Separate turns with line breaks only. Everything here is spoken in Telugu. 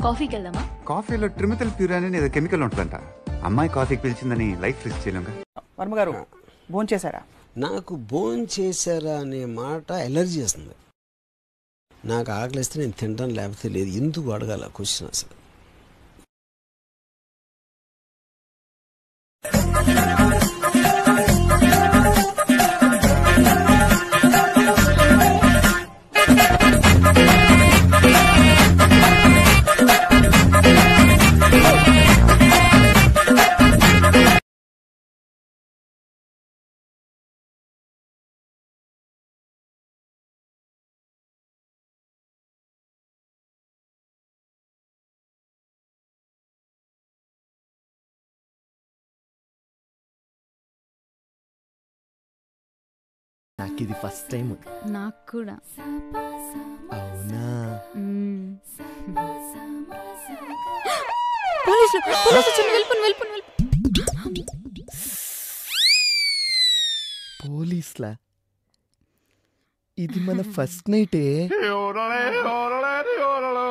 కాఫీకి వెళ్దామా
కాఫీలో ట్రిమితల్ ప్యూర్ అని ఏదో కెమికల్ ఉంటుందంట అమ్మాయి కాఫీకి పిలిచిందని లైఫ్ రిస్క్ చేయలేం
వర్మ గారు భోంచేశారా
నాకు బోన్ చేశారా అనే మాట ఎలర్జీ వస్తుంది నాకు ఆకలిస్తే నేను తింటాను లేకపోతే లేదు ఎందుకు అడగాల క్వశ్చన్ అసలు
నాకు ఇది ఫస్ట్ టైం
నాకు కూడా
అవునా
పోలీసులు పోలీసులు వచ్చారు, వెళ్ళిపోను వెళ్ళిపోను వెళ్ళిపోను
పోలీస్లా ఇది మన ఫస్ట్ నైటే